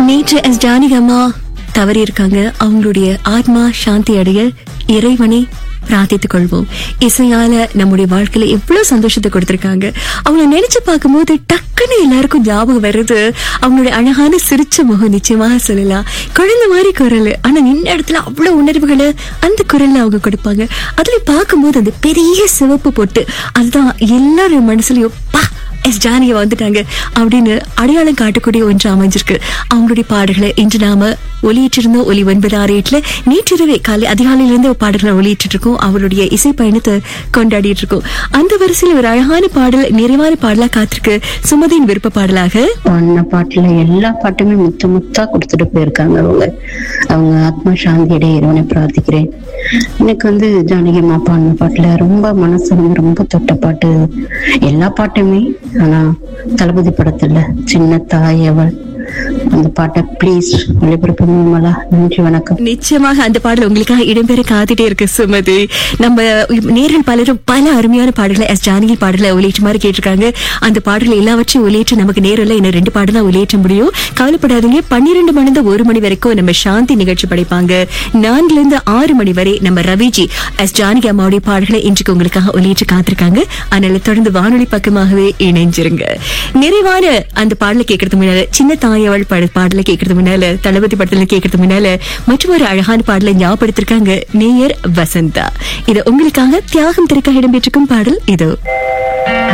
நேற்று எஸ் ஜானகி அம்மா தவறி இருக்காங்க அவங்களுடைய ஆத்மா சாந்தி அடைய இறைவனை பிரார்த்தித்துக் கொள்வோம் இசையால நம்முடைய வாழ்க்கையில எவ்வளவு சந்தோஷத்தை கொடுத்திருக்காங்க அவங்கள நினைச்சு பார்க்கும்போது டக்குன்னு எல்லாருக்கும் ஞாபகம் வருது அவங்களுடைய அழகான சிரிச்ச முகம் நிச்சயமாக சொல்லலாம் குழந்தை மாதிரி குரல் ஆனா நின்ன இடத்துல அவ்வளவு உணர்வுகளை அந்த குரல்ல அவங்க கொடுப்பாங்க அதுல பார்க்கும்போது அந்த பெரிய சிவப்பு பொட்டு அதுதான் எல்லாரும் மனசுலயும் பா எஸ் ஜானகி வந்துட்டாங்க அப்படின்னு அடையாளம் காட்டக்கூடிய ஒன்று அமைஞ்சிருக்கு அவங்களுடைய பாடல்களை இன்று நாம ஒலியிட்டிருந்தோம் ஒலி ஒன்பது ஆறு எட்டுல நேற்றிரவே காலை அதிகாலையிலிருந்து பாடல்களை ஒலியிட்டு இருக்கோம் அவருடைய இசை பயணத்தை கொண்டாடிட்டு இருக்கோம் அந்த வரிசையில் ஒரு அழகான பாடல் நிறைவான பாடலா காத்திருக்கு சுமதியின் விருப்ப பாடலாக பாடின பாட்டுல எல்லா பாட்டுமே முத்து முத்தா கொடுத்துட்டு போயிருக்காங்க அவங்க அவங்க ஆத்மா சாந்தியடைய இறைவனை பிரார்த்திக்கிறேன் எனக்கு வந்து ஜானகி அம்மா பாடின பாட்டுல ரொம்ப மனசு வந்து ரொம்ப தொட்ட பாட்டு எல்லா பாட்டுமே ஆனா தளபதி படத்துல சின்ன தாய் அவள் அந்த பாட்டை ப்ளீஸ் ஒளிபரப்பு நிர்மலா நன்றி வணக்கம் நிச்சயமாக அந்த பாடல் உங்களுக்காக இடம்பெற காத்துட்டே இருக்கு சுமதி நம்ம நேரில் பலரும் பல அருமையான பாடல்களை எஸ் ஜானகி பாடலை ஒலியேற்ற மாதிரி கேட்டிருக்காங்க அந்த பாடல்கள் எல்லாவற்றையும் ஒலியேற்ற நமக்கு நேரம் இல்லை இன்னும் ரெண்டு பாடல் தான் ஒலியேற்ற முடியும் கவலைப்படாதீங்க பன்னிரெண்டு மணி இருந்து ஒரு மணி வரைக்கும் நம்ம சாந்தி நிகழ்ச்சி படைப்பாங்க நான்குல இருந்து ஆறு மணி வரை நம்ம ரவிஜி எஸ் ஜானகி அம்மாவுடைய பாடல்களை இன்றைக்கு உங்களுக்காக ஒலியேற்ற காத்திருக்காங்க அதனால தொடர்ந்து வானொலி பக்கமாகவே இணைஞ்சிருங்க நிறைவான அந்த பாடலை கேட்கறதுக்கு முன்னால சின்ன தாயவள் பட பாடலை கேட்கறது முன்னால தளபதி படத்துல கேட்கறது முன்னால மற்றும் ஒரு அழகான பாடலை ஞாபகப்படுத்திருக்காங்க நேயர் வசந்தா இது உங்களுக்காக தியாகம் திரைக்காக இடம்பெற்றிருக்கும் பாடல் இதோ